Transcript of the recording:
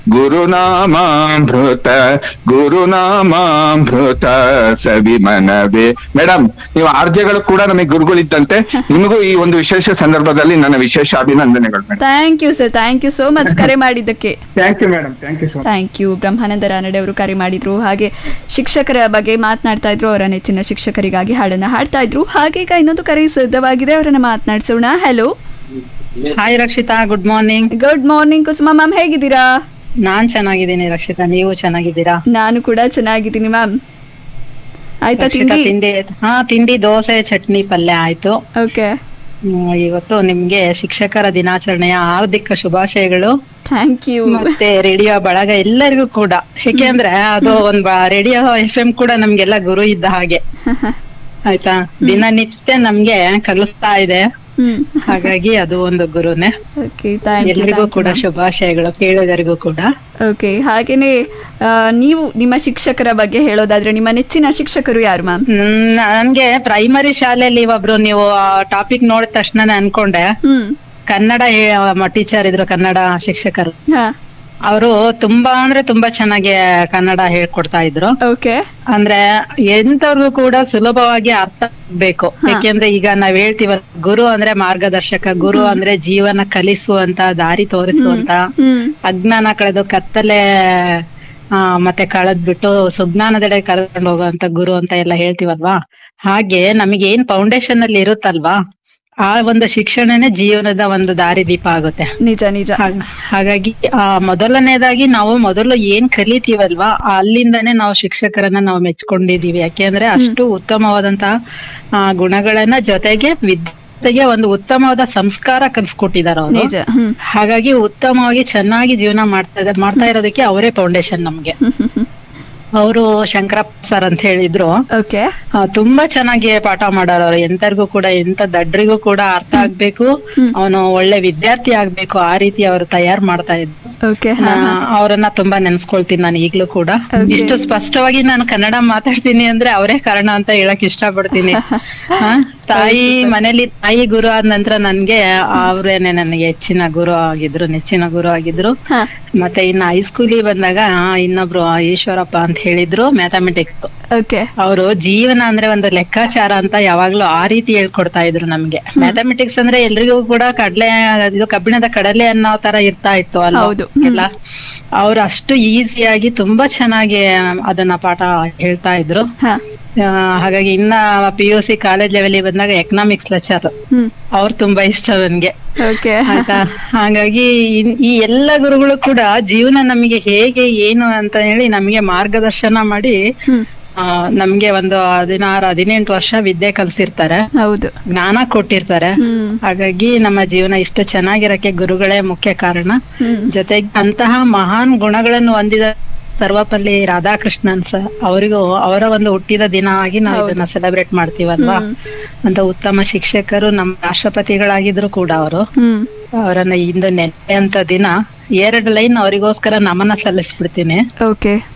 ಗುರುನಾಮಾಮೃತ ಗುರುನಾಮಾಮೃತ ಸವಿ ಮನವೇ ಮೇಡಮ್ ನೀವು ಆರ್ಜೆಗಳು ಕೂಡ ನಮಗೆ ಗುರುಗಳಿದ್ದಂತೆ ನಿಮಗೂ ಈ ಒಂದು ವಿಶೇಷ ಸಂದರ್ಭದಲ್ಲಿ ನನ್ನ ವಿಶೇಷ ಅಭಿನಂದನೆಗಳು madam thank you sir thank you so much ಕರೆ ಮಾಡಿದ್ದಕ್ಕೆ thank you madam thank you so thank you Brahmananda Ranade ಅವರು ಕರೆ ಮಾಡಿದ್ರು ಹಾಗೆ ಶಿಕ್ಷಕರ ಬಗ್ಗೆ ಮಾತನಾಡ್ತಾ ಇದ್ರು ಅವರ ನೆಚ್ಚಿನ ಶಿಕ್ಷಕರಿಗಾಗಿ ಹಾಡನ್ನ ಹಾಡ್ತಾ ಇದ್ರು ಹಾಗೆ ಈಗ ಇನ್ನೊಂದು ಕರೆ ಸಿದ್ಧವಾಗಿದೆ ಅವರನ್ನ ಮಾತನಾಡಿಸೋಣ hello hi Rakshita good morning good morning Kusuma ma'am ಹೇಗಿದ್ದೀರಾ ನಾನ್ ಚೆನ್ನಾಗಿದ್ದೀನಿ ರಕ್ಷಿತಾ ನೀವು ಚೆನ್ನಾಗಿದ್ದೀರಾ ನಾನು ಕೂಡ ಚೆನ್ನಾಗಿದ್ದೀನಿ ಮ್ಯಾಮ್ ಆಯ್ತಾ ರಕ್ಷಿತಾ ತಿಂಡಿ ತಿಂಡಿ ಹಾ ತಿಂಡಿ ದೋಸೆ ಚಟ್ನಿ ಪಲ್ಯ ಆಯ್ತು ಓಕೆ ಹ್ಮ್, ಇವತ್ತು ನಿಮ್ಗೆ ಶಿಕ್ಷಕರ ದಿನಾಚರಣೆಯ ಹಾರ್ದಿಕ ಶುಭಾಶಯಗಳು ಥ್ಯಾಂಕ್ ಯು ಮತ್ತೆ ರೇಡಿಯೋ ಬಳಗ ಎಲ್ಲರಿಗೂ ಕೂಡ ಏಕೆಂದ್ರೆ ಅದು ಒಂದ್ ರೇಡಿಯೋ ಎಫ್ ಎಂ ಕೂಡ ನಮ್ಗೆಲ್ಲ ಗುರು ಇದ್ದ ಹಾಗೆ ಆಯ್ತಾ ದಿನನಿತ್ಯ ನಮ್ಗೆ ಕಲಿಸ್ತಾ ಇದೆ ಹ್ಮ್ ಹಾಗಾಗಿ ಅದು ಒಂದು ಗುರುನೇ ಓಕೆ ಥ್ಯಾಂಕ್ ಯು ಎಲ್ರಿಗೂ ಕೂಡ ಶುಭಾಶಯಗಳು ಕೇಳುಗರಿಗೂ ಕೂಡ ಓಕೆ ಹಾಗೇನೆ ಆ, ನೀವು ನಿಮ್ಮ ಶಿಕ್ಷಕರ ಬಗ್ಗೆ ಹೇಳೋದಾದ್ರೆ ನಿಮ್ಮ ನೆಚ್ಚಿನ ಶಿಕ್ಷಕರು ಯಾರು ಮ್ಯಾಮ್ ಹ್ಮ್, ನನ್ಗೆ ಪ್ರೈಮರಿ ಶಾಲೆಯಲ್ಲಿ ಒಬ್ರು ನೀವು ಟಾಪಿಕ್ ನೋಡಿದ ತಕ್ಷಣ ಅನ್ಕೊಂಡೆ ಹ್ಮ್ ಕನ್ನಡ ಟೀಚರ್ ಇದ್ರು ಕನ್ನಡ ಶಿಕ್ಷಕರು ಹಾ ಅವರು ತುಂಬಾ ಅಂದ್ರೆ ತುಂಬಾ ಚೆನ್ನಾಗಿ ಕನ್ನಡ ಹೇಳ್ಕೊಡ್ತಾ ಇದ್ರು ಓಕೆ ಅಂದ್ರೆ ಎಂತವ್ರಿಗೂ ಕೂಡ ಸುಲಭವಾಗಿ ಅರ್ಥ ಆಗ್ಬೇಕು ಯಾಕೆಂದ್ರೆ ಈಗ ನಾವ್ ಹೇಳ್ತೀವ ಗುರು ಅಂದ್ರೆ ಮಾರ್ಗದರ್ಶಕ ಗುರು ಅಂದ್ರೆ ಜೀವನ ಕಲಿಸುವಂತ ದಾರಿ ತೋರಿಸುವಂತ ಹ್ಮ್ ಅಜ್ಞಾನ ಕಳೆದು ಕತ್ತಲೆ ಆ ಮತ್ತೆ ಕಳೆದ್ಬಿಟ್ಟು ಸುಜ್ಞಾನದೆಡೆ ಕರೆದುಕೊಂಡು ಹೋಗುವಂತ ಗುರು ಅಂತ ಎಲ್ಲ ಹೇಳ್ತೀವಲ್ವಾ ಹಾಗೆ ನಮಗೆ ಏನ್ ಫೌಂಡೇಶನ್ ಅಲ್ಲಿ ಇರುತ್ತಲ್ವಾ ಆ ಒಂದು ಶಿಕ್ಷಣನೇ ಜೀವನದ ಒಂದು ದಾರಿ ದೀಪ ಆಗುತ್ತೆ ನಿಜ ನಿಜ ಹಾಗ್- ಹಾಗಾಗಿ ಆ ಮೊದಲನೇದಾಗಿ ನಾವು ಮೊದಲು ಏನ್ ಕಲಿತೀವಲ್ವಾ ಅಲ್ಲಿಂದಾನೇ ನಾವು ಶಿಕ್ಷಕರನ್ನ ನಾವು ಮೆಚ್ಕೊಂಡಿದೀವಿ ಯಾಕೆಂದ್ರೆ ಅಷ್ಟು ಉತ್ತಮವಾದಂತಹ ಆ ಗುಣಗಳನ್ನ ಜೊತೆಗೆ ವಿದ್ಯಾರ್ಥಿಗೆ ಒಂದು ಉತ್ತಮವಾದ ಸಂಸ್ಕಾರ ಕಲ್ಸ್ಕೊಟ್ಟಿದಾರ ಅವರು ನಿಜ ಹ್ಮ್ ಹಾಗಾಗಿ ಉತ್ತಮವಾಗಿ ಚೆನ್ನಾಗಿ ಜೀವನ ಮಾಡ್ತಾ ಇದ್ದಾರೆ ಮಾಡ್ತಾ ಇರೋದಕ್ಕೆ ಅವರೇ ಫೌಂಡೇಶನ್ ನಮ್ಗೆ ಅವರು ಶಂಕರಪ್ಪ ಸರ್ ಅಂತ ಹೇಳಿದ್ರು ಓಕೆ ಆ, ತುಂಬಾ ಚೆನ್ನಾಗಿ ಪಾಠ ಮಾಡೋರು ಅವ್ರು ಎಂತರ್ಗೂ ಕೂಡ ಎಂತ ದಡ್ರಿಗೂ ಕೂಡ ಅರ್ಥ ಆಗ್ಬೇಕು ಅವನು ಒಳ್ಳೆ ವಿದ್ಯಾರ್ಥಿ ಆಗ್ಬೇಕು ಆ ರೀತಿ ಅವರು ತಯಾರು ಮಾಡ್ತಾ ಇದ್ರು ಓಕೆ ಆ, ಅವರನ್ನ ತುಂಬಾ ನೆನ್ಸ್ಕೊಳ್ತೀನಿ ನಾನು ಈಗ್ಲೂ ಕೂಡ ಇಷ್ಟು ಸ್ಪಷ್ಟವಾಗಿ ನಾನು ಕನ್ನಡ ಮಾತಾಡ್ತೀನಿ ಅಂದ್ರೆ ಅವರೇ ಕಾರಣ ಅಂತ ಹೇಳಕ್ ಇಷ್ಟಪಡ್ತೀನಿ ಆ, ತಾಯಿ ಮನೇಲಿ ತಾಯಿ ಗುರು ಆದ ನಂತರ ನನ್ಗೆ ಅವ್ರೇನೆ ನನಗೆ ಹೆಚ್ಚಿನ ಗುರು ಆಗಿದ್ರು ನೆಚ್ಚಿನ ಗುರು ಆಗಿದ್ರು ಹಾ ಮತ್ತೆ ಇನ್ನು ಹೈಸ್ಕೂಲಿಗೆ ಬಂದಾಗ ಆ, ಇನ್ನೊಬ್ರು ಈಶ್ವರಪ್ಪ ಅಂತ ಹೇಳಿದ್ರು ಮ್ಯಾಥಮೆಟಿಕ್ಸ್ ಓಕೆ ಅವರು ಜೀವನ ಅಂದ್ರೆ ಒಂದು ಲೆಕ್ಕಾಚಾರ ಅಂತ ಯಾವಾಗ್ಲೂ ಆ ರೀತಿ ಹೇಳ್ಕೊಡ್ತಾ ಇದ್ರು ನಮ್ಗೆ ಮ್ಯಾಥಮೆಟಿಕ್ಸ್ ಅಂದ್ರೆ ಎಲ್ರಿಗೂ ಕೂಡ ಕಡ್ಲೆ ಇದು ಕಬ್ಬಿಣದ ಕಡಲೆ ಅನ್ನೋ ತರ ಇರ್ತಾ ಇತ್ತು ಅಲ್ಲ ಹೌದು. ಎಲ್ಲ ಅವ್ರು ಅಷ್ಟು ಈಸಿಯಾಗಿ ತುಂಬಾ ಚೆನ್ನಾಗಿ ಅದನ್ನ ಪಾಠ ಹೇಳ್ತಾ ಇದ್ರು ಹಾ ಆ, ಹಾಗಾಗಿ ಇನ್ನ P U C college level ಬಂದಾಗ ಎಕನಾಮಿಕ್ಸ್ ಲೆಕ್ಚರ್ ಹ್ಮ್ ಅವ್ರು ತುಂಬಾ ಇಷ್ಟ ನನ್ಗೆ ಓಕೆ ಆಯ್ತಾ ಹಾಗಾಗಿ ಇನ್- ಈ ಎಲ್ಲ ಗುರುಗಳು ಕೂಡ ಜೀವನ ನಮಗೆ ಹೇಗೆ ಏನು ಅಂತ ಹೇಳಿ ನಮಗೆ ಮಾರ್ಗದರ್ಶನ ಮಾಡಿ ಹ್ಮ್ ಆ, ನಮ್ಗೆ ಒಂದು ಹದಿನಾರು ಹದಿನೆಂಟು ವರ್ಷ ವಿದ್ಯೆ ಕಲ್ಸಿರ್ತಾರೆ ಹೌದು ಜ್ಞಾನ ಕೊಟ್ಟಿರ್ತಾರೆ ಹ್ಮ್ ಹಾಗಾಗಿ ನಮ್ಮ ಜೀವನ ಇಷ್ಟು ಚೆನ್ನಾಗಿರಕ್ಕೆ ಗುರುಗಳೇ ಮುಖ್ಯ ಕಾರಣ ಹ್ಮ್ ಜೊತೆಗೆ ಅಂತಹ ಮಹಾನ್ ಗುಣಗಳನ್ನು ಹೊಂದಿದ ಸರ್ವಪಲ್ಲಿ ರಾಧಾಕೃಷ್ಣನ್ ಸರ್ ಅವರಿಗೂ ಅವರ ಒಂದು ಹುಟ್ಟಿದ ದಿನ ಆಗಿ ನಾವು ಇದನ್ನ ಸೆಲೆಬ್ರೇಟ್ ಮಾಡ್ತೀವಲ್ವಾ ಅಂತ ಉತ್ತಮ ಶಿಕ್ಷಕರು ನಮ್ಮ ರಾಷ್ಟ್ರಪತಿಗಳಾಗಿದ್ರು ಕೂಡ ಅವರು ಹ್ಮ್ ಅವರನ್ನ ಇಂದು ನೆನೆಯಂತ ದಿನ ಎರಡು ಲೈನ್ ಅವರಿಗೋಸ್ಕರ ನಮನ ಸಲ್ಲಿಸ್ಬಿಡ್ತೀನಿ ಓಕೆ